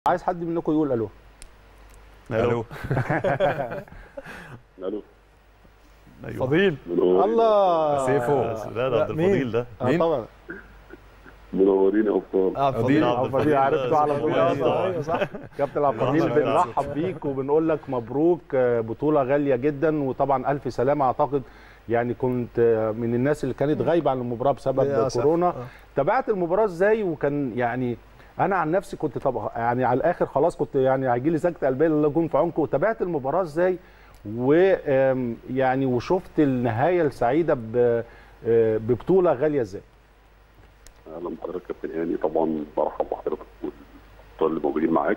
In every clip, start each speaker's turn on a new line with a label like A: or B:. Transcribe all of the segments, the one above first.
A: عايز حد منكم يقول الو
B: الو
C: الو
B: ايوه
D: فضيل
A: الله
B: سيفو لا ده عبد
D: مين؟
B: الفضيل ده
A: آه
B: مين؟
A: طبعا
C: منورين يا ابطال
D: اه
B: فضيل
D: فضيل
B: عبد
A: عبد الفضيل
B: الفضيل
A: عرفته على طول
B: ده
A: آه،
B: سيفو.
A: صح.
D: ايوه صح
A: كابتن عبد الفضيل
B: محمد
A: بنرحب بيك وبنقول لك مبروك آه، بطوله غاليه جدا وطبعا الف سلامه اعتقد يعني كنت آه، من الناس اللي كانت غايبه عن المباراه بسبب
D: للأسف.
A: كورونا
D: آه.
A: تابعت المباراه ازاي وكان يعني انا عن نفسي كنت طبعا يعني على الاخر خلاص كنت يعني هيجي لي سكته قلبيه الله يكون في عونكم وتابعت المباراه ازاي ويعني وشفت النهايه السعيده ب- آه، ببطوله غاليه ازاي
C: اهلا بحضرتك كابتن هاني طبعا برحب بحضرتك والابطال اللي موجودين معاك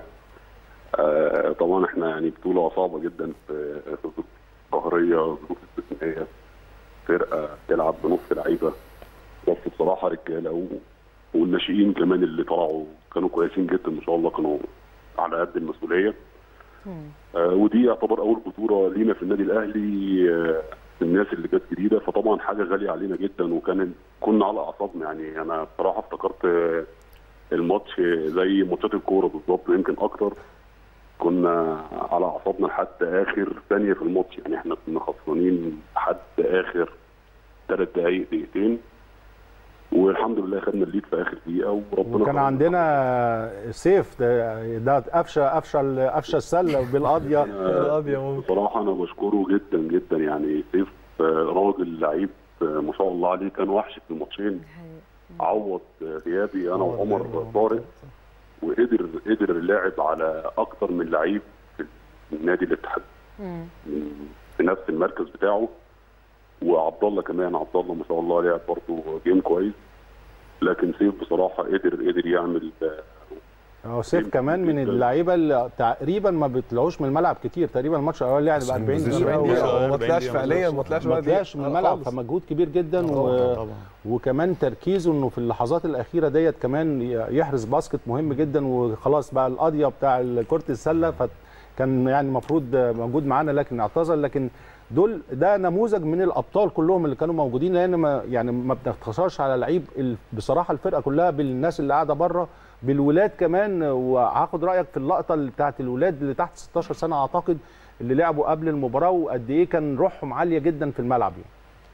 C: آه طبعا احنا يعني بطوله صعبه جدا في في ظروف قهريه ظروف استثنائيه فرقه تلعب بنص لعيبه بس بصراحه رجاله و- والناشئين كمان اللي طلعوا كانوا كويسين جدا ما شاء الله كانوا على قد المسؤوليه آه ودي يعتبر اول بطوله لينا في النادي الاهلي آه الناس اللي جت جديده فطبعا حاجه غاليه علينا جدا وكان كنا على اعصابنا يعني انا بصراحه افتكرت آه، الماتش زي ماتشات الكوره بالظبط ويمكن اكتر كنا على اعصابنا لحد اخر ثانيه في الماتش يعني احنا كنا خسرانين لحد اخر ثلاث دقائق دقيقتين والحمد لله خدنا الليد في اخر دقيقه وربنا
A: وكان
C: كرمنا.
A: عندنا سيف ده ده قفشه قفشه ال- قفشه السله بالقاضيه
D: القاضية ممكن.
C: بصراحه انا بشكره جدا جدا يعني سيف آه، راجل لعيب آه، ما شاء الله عليه كان وحش في الماتشين عوض آه، غيابي انا وعمر طارق وقدر قدر اللاعب على اكتر من لعيب في النادي الاتحاد من- في نفس المركز بتاعه وعبد الله كمان عبد الله ما شاء الله لعب برضه جيم كويس لكن سيف بصراحه قدر قدر يعمل آه،
A: هو سيف كمان من اللعيبه اللي تقريبا ما بيطلعوش من الملعب كتير تقريبا الماتش الاول لعب 40 دقيقه
B: بوزيشن.
A: و-
D: هو ما
B: 40
D: طلعش
B: دقيقة
D: فعليا ما طلعش
A: ما
D: بقى
A: طلعش من الملعب فمجهود كبير جدا و...
B: طبعا
A: وكمان تركيزه انه في اللحظات الاخيره ديت كمان يحرز باسكت مهم جدا وخلاص بقى القضيه بتاع كره السله فكان يعني المفروض موجود معانا لكن اعتذر لكن دول ده نموذج من الابطال كلهم اللي كانوا موجودين لان ما يعني ما بنختصرش على لعيب ال- بصراحه الفرقه كلها بالناس اللي قاعده بره بالولاد كمان وهاخد رايك في اللقطه اللي بتاعت الولاد اللي تحت 16 سنه اعتقد اللي لعبوا قبل المباراه وقد ايه كان روحهم عاليه جدا في الملعب يعني.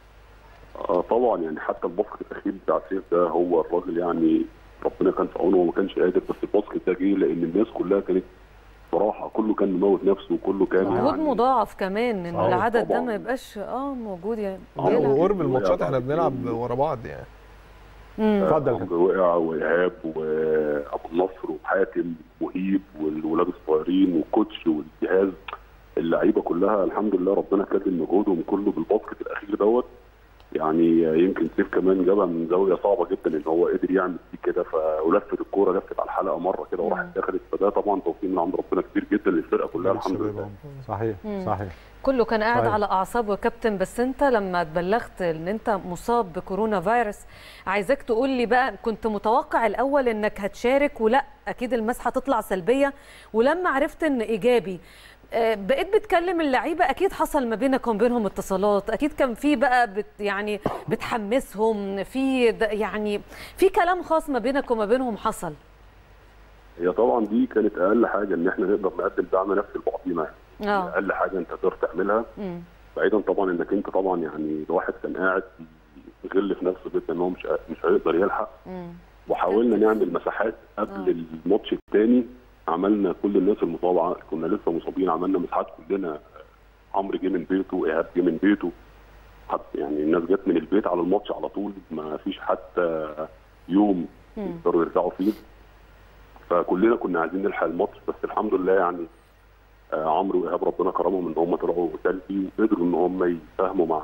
C: آه طبعا يعني حتى الباسكت الاخير بتاع سيف ده هو الراجل يعني ربنا كان في عونه وما كانش قادر بس الباسكت ده جه لان الناس كلها كانت صراحه كله كان مموت نفسه وكله كان
E: مجهود
C: يعني
E: مضاعف كمان ان
C: آه،
E: العدد ده
C: طبعاً.
E: ما يبقاش اه موجود يعني
C: آه،
E: بيلعب.
D: وقرب الماتشات احنا بنلعب ورا بعض يعني
E: مم.
A: اتفضل
C: عمرو وقع وايهاب وابو النصر وحاتم وهيب والولاد الصغيرين والكوتش والجهاز اللعيبه كلها الحمد لله ربنا كاتب مجهودهم كله بالباسكت الاخير دوت يعني يمكن سيف كمان جابها من زاويه صعبه جدا ان هو قدر يعمل دي كده ف ولفت الكوره لفت على الحلقه مره كده وراحت دخلت فده طبعا توفيق من عند ربنا كبير جدا للفرقه كلها الحمد لله
A: صحيح
E: مم.
A: صحيح
E: كله كان قاعد
A: صحيح.
E: على اعصابه يا كابتن بس انت لما اتبلغت ان انت مصاب بكورونا فيروس عايزاك تقول لي بقى كنت متوقع الاول انك هتشارك ولا اكيد المسحه تطلع سلبيه ولما عرفت ان ايجابي آه، بقيت بتكلم اللعيبه اكيد حصل ما بينك وما بينهم اتصالات اكيد كان في بقى بت يعني بتحمسهم في د- يعني في كلام خاص ما بينك وما بينهم حصل
C: هي طبعا دي كانت اقل حاجه ان احنا نقدر نقدم دعم نفسي لبعضينا يعني
E: اه
C: اقل حاجه انت تقدر تعملها
E: مم.
C: بعيدا طبعا انك انت طبعا يعني الواحد كان قاعد يغل في نفسه جدا ان هو مش مش هيقدر يلحق
E: مم.
C: وحاولنا نعمل مساحات قبل الماتش الثاني عملنا كل الناس المصابه كنا لسه مصابين عملنا مساحات كلنا عمرو جه من بيته ايهاب جه من بيته حتى يعني الناس جت من البيت على الماتش على طول ما فيش حتى يوم
E: مم.
C: يقدروا يرجعوا فيه فكلنا كنا عايزين نلحق الماتش بس الحمد لله يعني آه، عمرو وايهاب ربنا كرمهم ان هم طلعوا سلبي وقدروا ان هم يساهموا مع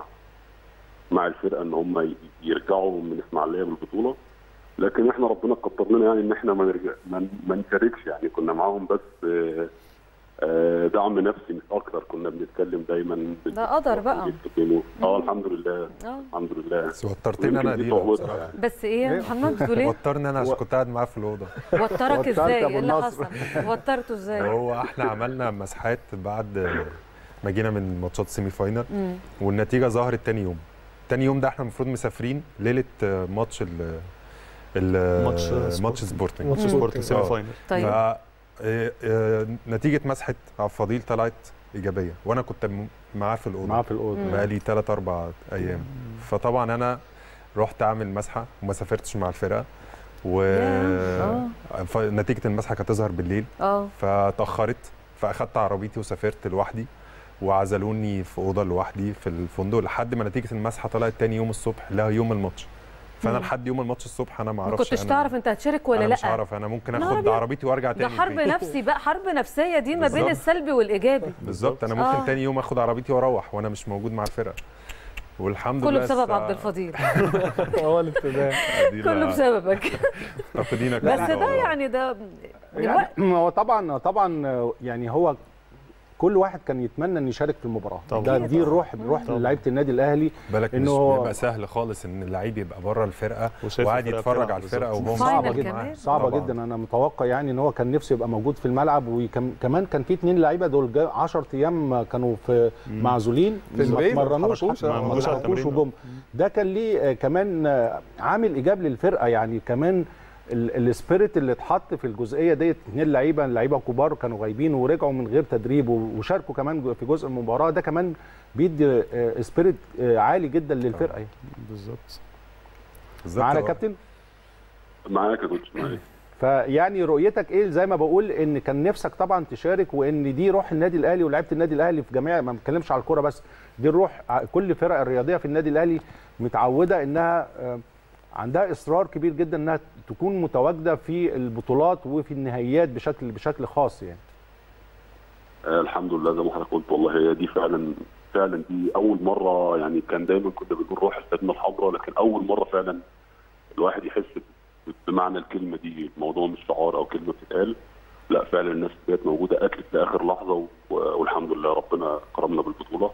C: مع الفرقه ان هم ي- يرجعوا من اسماعيليه بالبطوله لكن احنا ربنا كتر لنا يعني ان احنا ما نرجع ما ما نشاركش يعني كنا معاهم بس آه، آه، دعم نفسي مش اكتر كنا بنتكلم دايما
E: ده قدر بقى.
C: بيتكلموا. اه الحمد لله
E: اه
C: الحمد لله
F: بس وترتني
C: ويمكن
F: انا
C: دي
F: دي
C: صعوبتها
F: بصراحه
C: يعني.
E: بس ايه يا محمد بتقول ايه
F: وترني انا عشان كنت قاعد معاه في الاوضه
E: وترك
A: وترك
E: ازاي
A: أبو
E: ايه اللي
A: النصر.
E: حصل وترته ازاي
F: هو احنا عملنا مسحات بعد ما جينا من ماتشات سيمي فاينل
E: مم.
F: والنتيجه ظهرت تاني يوم تاني يوم ده احنا المفروض مسافرين ليله ماتش ال ال
B: ماتش
F: ماتش سبورتنج
D: ماتش
B: سبورت
D: سبورتنج
B: سيمي
F: آه.
B: فاينل
E: طيب
F: آه، آه، نتيجه مسحه عبد الفضيل طلعت ايجابيه وانا كنت م- معاه في الاوضه
A: معاه في الاوضه
F: بقالي 3 4 ايام فطبعا انا رحت اعمل مسحه وما سافرتش مع الفرقه و
E: ياه،
F: ف- نتيجه المسحه كانت تظهر بالليل
E: اه
F: فتاخرت فاخدت عربيتي وسافرت لوحدي وعزلوني في اوضه لوحدي في الفندق لحد ما نتيجه المسحه طلعت تاني يوم الصبح لا يوم الماتش فانا
E: مم.
F: لحد يوم الماتش الصبح انا ما
E: ما
F: اعرفش
E: كنتش
F: أنا
E: تعرف انت هتشارك ولا
F: أنا
E: لا
F: مش هعرف انا ممكن
E: نهار
F: اخد
E: أبيض.
F: عربيتي وارجع
E: ده
F: تاني
E: حرب
F: البيت.
E: نفسي بقى حرب نفسيه دي ما بين
F: بالظبط.
E: السلبي والايجابي
F: بالظبط انا
E: آه.
F: ممكن تاني يوم اخد عربيتي واروح وانا مش موجود مع الفرقه والحمد
E: كله
F: لله
E: بسبب
F: الساعة-
E: عبد الفضيل
D: هو الابتداء
F: دي
E: كله
F: لا-
E: بسببك
F: تاخدينك
E: بس
F: كده
E: ده
F: والله.
E: يعني ده
A: يعني هو طبعا طبعا يعني هو كل واحد كان يتمنى ان يشارك في المباراه
B: طبعاً.
A: ده دي الروح الروح
B: طبعاً.
A: لعيبه النادي الاهلي
F: بالك
A: إنه
F: مش
A: هو-
F: بيبقى سهل خالص ان اللعيب يبقى بره الفرقه
B: وشايف
F: وقاعد
B: الفرقة
F: يتفرج
B: بتلعب
F: على الفرقه
B: بالظبط.
F: وهو
E: فاينل
F: موجود
A: جدا.
E: كمان.
F: معاه.
A: صعبه
F: طبعاً.
A: جدا انا متوقع يعني ان هو كان نفسه يبقى موجود في الملعب وكمان كان في اتنين لعيبه دول 10 ايام كانوا في معزولين
D: في
A: ما
D: البيت ما
A: اتمرنوش
D: اتحركوش.
B: ما
A: ما
B: موجودش على
A: اتحركوش
B: التمرين.
A: وجم ده كان ليه آه، كمان آه، عامل ايجاب للفرقه يعني كمان ال- السبيريت اللي اتحط في الجزئيه ديت اثنين لعيبه لعيبه كبار كانوا غايبين ورجعوا من غير تدريب و- وشاركوا كمان في جزء المباراه ده كمان بيدي آه، سبيريت آه، عالي جدا للفرقه يعني.
B: بالظبط
F: بالظبط
A: معانا يا
F: هو-
A: كابتن
C: معاك يا كوتش معاك
A: فيعني رؤيتك ايه زي ما بقول ان كان نفسك طبعا تشارك وان دي روح النادي الاهلي ولاعيبه النادي الاهلي في جميع ما بنتكلمش على الكوره بس دي الروح ع- كل فرق الرياضيه في النادي الاهلي متعوده انها آه، عندها اصرار كبير جدا انها تكون متواجده في البطولات وفي النهائيات بشكل بشكل خاص يعني
C: آه الحمد لله زي ما حضرتك قلت والله هي دي فعلا فعلا دي اول مره يعني كان دايما كنا بنقول روح الخدمه الحمراء لكن اول مره فعلا الواحد يحس بمعنى الكلمه دي الموضوع مش شعار او كلمه بتتقال لا فعلا الناس كانت موجوده اكلت لاخر لحظه و- والحمد لله ربنا كرمنا بالبطوله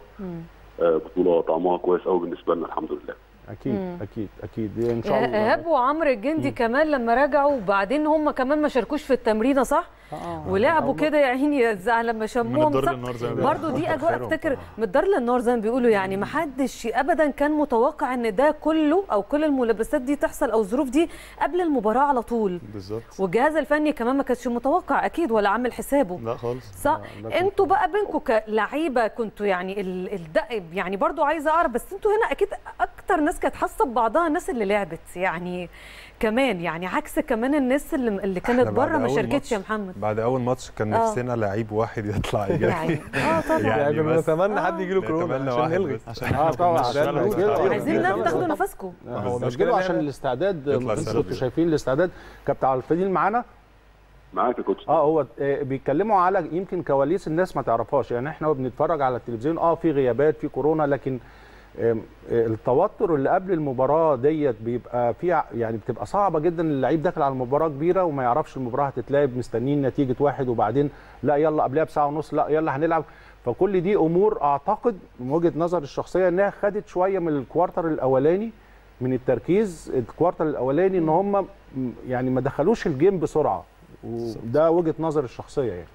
C: آه بطوله طعمها كويس قوي بالنسبه لنا الحمد لله
A: اكيد
E: مم.
A: اكيد اكيد ان شاء الله
E: ايهاب وعمرو الجندي كمان لما رجعوا وبعدين هم كمان ما شاركوش في التمرينه صح
A: آه.
E: ولعبوا كده يا عيني زع- لما
B: من
E: شموهم
B: الدار
E: صح
B: للنار زي ما بيقولوا.
E: برضو دي اجواء
F: آخرهم
E: افتكر
F: طبعاً.
E: من الدار للنار زي ما بيقولوا يعني ما حدش ابدا كان متوقع ان ده كله او كل الملابسات دي تحصل او الظروف دي قبل المباراه على طول
B: بالظبط
E: والجهاز الفني كمان ما كانش متوقع اكيد ولا عامل حسابه
B: لا خالص
E: صح
A: لا، كنت-
E: انتوا بقى بينكم كلعيبه كنتوا يعني ال- الدق يعني برضو عايزه اعرف بس انتوا هنا اكيد اكتر ناس كانت حاسه ببعضها الناس اللي لعبت يعني كمان يعني عكس كمان الناس اللي اللي كانت
F: إحنا بعد
E: بره ما
F: أول
E: شاركتش يا
F: ماتش-
E: محمد
F: بعد اول ماتش كان
E: آه.
F: نفسنا لعيب واحد يطلع ايجابي
E: يعني اه طبعا
F: يعني
D: يعني كنا
F: بس-
D: نتمنى حد يجي له كورونا
F: نتمنى
D: عشان
F: واحد
D: نلغي
F: بس.
B: عشان
A: اه طبعا
B: كنا
A: عشان
B: فعلاً
A: نسجله.
B: مستعدين.
E: عايزين
A: جدا.
E: ناخد- تاخدوا نفسكم
D: هو
A: هو
D: المشكلة
A: مسجله
D: إن
A: عشان
D: إحنا-
A: الاستعداد
B: يطلع
A: انتوا
B: السنة
A: كنتوا
B: دي.
A: شايفين الاستعداد كابتن عبد الفضيل معانا
C: معاك يا كوتش
A: اه هو آه، بيتكلموا على يمكن كواليس الناس ما تعرفهاش يعني احنا بنتفرج على التلفزيون اه في غيابات في كورونا لكن آم، آه، التوتر اللي قبل المباراه ديت بيبقى فيها يعني بتبقى صعبه جدا اللعيب داخل على مباراه كبيره وما يعرفش المباراه هتتلعب مستنيين نتيجه واحد وبعدين لا يلا قبلها بساعه ونص لا يلا هنلعب فكل دي امور اعتقد من وجهه نظر الشخصيه انها خدت شويه من الكوارتر الاولاني من التركيز الكوارتر الاولاني ان هم يعني ما دخلوش الجيم بسرعه وده وجهه نظر الشخصيه يعني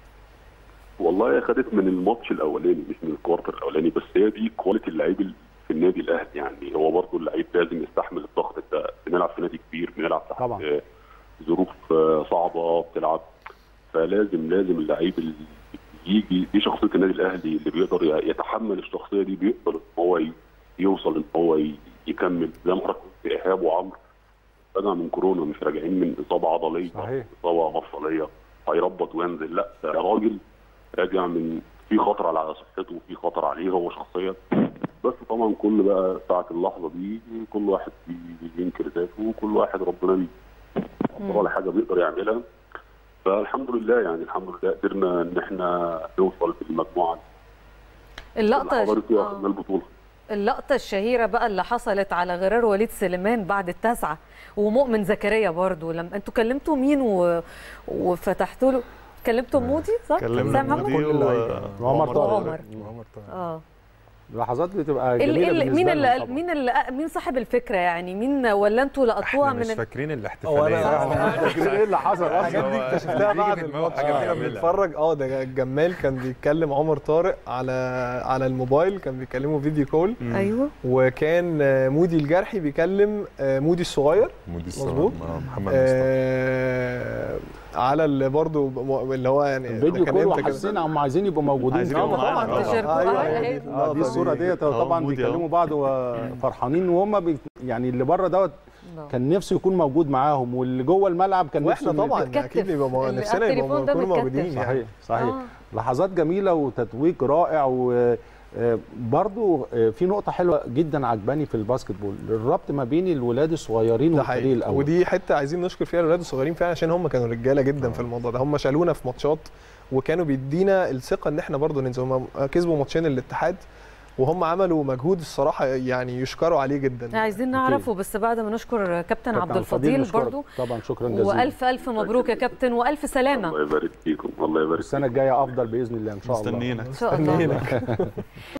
C: والله هي خدت من الماتش الاولاني مش من الكوارتر الاولاني بس هي دي كواليتي اللعيب ال- في النادي الاهلي يعني هو برضه اللعيب لازم يستحمل الضغط ده بنلعب في نادي كبير بنلعب تحت
A: طبعاً.
C: آه، ظروف آه، صعبه بتلعب فلازم لازم اللعيب اللي يجي دي شخصيه النادي الاهلي اللي بيقدر ي- يتحمل الشخصيه دي بيقدر ان هو ي- يوصل ان هو ي- يكمل زي ما حضرتك قلت ايهاب وعمرو راجع من كورونا مش راجعين من اصابه عضليه
A: صحيح.
C: اصابه مفصليه هيربط وينزل لا ده راجل راجع من في خطر على صحته وفي خطر عليه هو شخصيا بس طبعا كل بقى ساعه اللحظه دي كل واحد بينكر ذاته وكل واحد ربنا بي ولا حاجه بيقدر يعملها فالحمد لله يعني الحمد لله قدرنا ان احنا نوصل بالمجموعه
E: اللقطه
C: اللي حضرت فيها
E: آه.
C: خدنا البطوله
E: اللقطة الشهيرة بقى اللي حصلت على غرار وليد سليمان بعد التاسعة ومؤمن زكريا برضو لما انتوا كلمتوا مين و... وفتحتوا له كلمتوا مودي صح؟
B: كلمنا
E: سام محمد؟
B: مودي
A: كل اللعيبة.
B: و-
A: وعمر طارق.
E: وعمر.
F: وعمر طارق.
E: اه
A: اللحظات بتبقى
E: ال-
A: جميله
E: ال-
A: بالنسبه
E: مين
A: لهم
E: اللي
A: طبعاً.
E: مين اللي مين صاحب الفكرة يعني مين ولا انتوا لقطوها
F: احنا
E: من
F: مش
E: ال-
F: فاكرين
D: هو
F: الاحتفاليه
D: انا
A: فاكرين ايه اللي حصل
D: الحاجات
A: اصلا
D: دي
F: هو
D: اكتشفتها
F: اللي
D: بعد
F: يجي في دماغه
D: الماتش
F: حاجة
D: كنا
F: بيعملها.
D: بنتفرج اه ده الجمال كان بيتكلم عمر طارق على على الموبايل كان بيكلمه فيديو كول
E: ايوه
D: وكان آه، مودي الجرحي بيكلم آه، مودي الصغير
F: مودي
D: مظبوط.
F: الصراحة. آه، محمد مصطفى
D: آه، على اللي برضو م- اللي هو يعني
A: الفيديو
D: كان
A: كله
D: امتى كده؟
A: حاسين هم عايزين يبقوا موجودين
B: عايزين
A: فيه.
B: يبقوا
E: طبعا
B: معانا.
E: تشاركوا
D: أيوة،
E: آه،
D: أيوة،
E: أهي.
D: دي
A: آه،
D: اللقطة
A: دي الصوره
D: دي.
A: ديت
B: آه،
A: طبعا
B: موجود
A: بيكلموا
B: أهو.
A: بعض وفرحانين وهم بي يعني اللي بره دوت
E: الله.
A: كان نفسه يكون موجود معاهم واللي جوه الملعب كان
D: واحنا
A: نفسه إن-
D: طبعا
E: متكتف.
D: اكيد بيبقى مو-
E: اللي
D: نفسنا
E: على
D: يبقى
E: التليفون ده
D: يكونوا
E: متكتف.
D: موجودين يعني
A: صحيح صحيح
E: آه.
A: لحظات جميله وتتويج رائع و آه، برضو آه، في نقطة حلوة جدا عجباني في الباسكت بول الربط ما بين الولاد الصغيرين
D: ده
A: والفريق
D: حقيقي
A: الأول
D: ودي حته عايزين نشكر فيها الاولاد الصغيرين فعلا عشان هم كانوا رجاله جدا في الموضوع ده هم شالونا في ماتشات وكانوا بيدينا الثقه ان احنا برضو ننزل هم كسبوا ماتشين الاتحاد وهم عملوا مجهود الصراحه يعني يشكروا عليه جدا
E: عايزين نعرفه بس بعد ما نشكر كابتن عبد الفضيل
A: نشكرك.
E: برضو
A: طبعا شكرا جزيلا
E: والف الف مبروك يا كابتن والف سلامه
C: الله يبارك فيكم الله يبارك
A: السنة الجاية أفضل بإذن الله إن شاء الله
B: مستنيينك
E: ان شاء الله
D: مستنيينك.